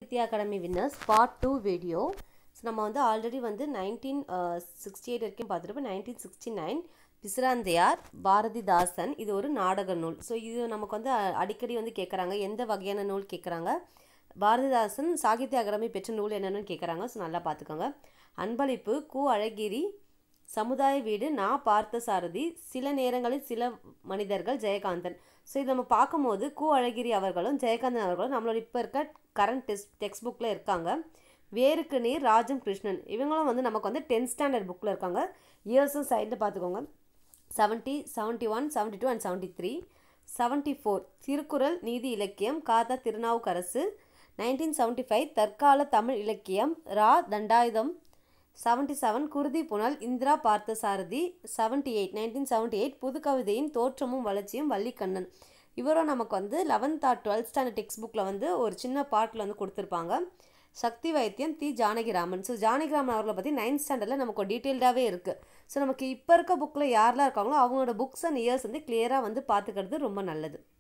வித்யா academy winners part two video so நம்ம வந்து already வந்து நைன்டீன் சிக்ஸ்டி எயிட் வரைக்கும் பார்த்துருப்போம் nineteen sixty nine Pisirandhaiyar Bharathidasan இது ஒரு நாடக நூல் ஸோ இது நமக்கு வந்து அ- அடிக்கடி வந்து கேட்குறாங்க எந்த வகையான நூல் கேட்குறாங்க பாரதிதாசன் சாகித்ய அகாடமி பெற்ற நூல் என்னன்னு கேட்குறாங்க ஸோ நல்லா பார்த்துக்கோங்க அன்பளிப்பு கு அழகிரி சமுதாய வீடு நான் பார்த்த சாரதி சில நேரங்களில் சில மனிதர்கள் ஜெயகாந்தன் ஸோ இதை நம்ம பார்க்கும்போது கு அழகிரி அவர்களும் ஜெயகாந்தன் அவர்களும் நம்மளோட இப்போ இருக்க கரண்ட் டெஸ்ட் டெக்ஸ்ட் புக்கில் இருக்காங்க வேருக்கு நீர் ராஜம் கிருஷ்ணன் இவங்களும் வந்து நமக்கு வந்து டென்த் ஸ்டாண்டர்ட் புக்கில் இருக்காங்க இயர்ஸும் சைடில் பார்த்துக்கோங்க seventy seventy one seventy two and seventy three seventy four Thirukkural நீதி இலக்கியம் காதா திருநாவுக்கரசு நைன்டீன் செவன்ட்டி ஃபைவ் தற்கால தமிழ் இலக்கியம் ரா தண்டாயுதம் seventy seven Kuruthi Punal Indira Parthasarathy seventy eight nineteen seventy eight புதுக்கவிதையின் தோற்றமும் வளர்ச்சியும் வள்ளிக்கண்ணன் இவரும் நமக்கு வந்து eleventh or twelfth standard text புக்கில் வந்து ஒரு சின்ன பாட்டில் வந்து கொடுத்துருப்பாங்க சக்தி வைத்தியம் தி ஜானகிராமன் ஸோ ஜானகிராமன் அவர்களை பற்றி நைன்த் ஸ்டாண்டர்டில் நமக்கு டீட்டெயில்டாகவே இருக்குது ஸோ நமக்கு இப்போ இருக்க புக்கில் யாரெல்லாம் இருக்காங்களோ அவங்களோட புக்ஸ் அண்ட் இயர்ஸ் வந்து கிளியராக வந்து பார்த்துக்கிறது ரொம்ப நல்லது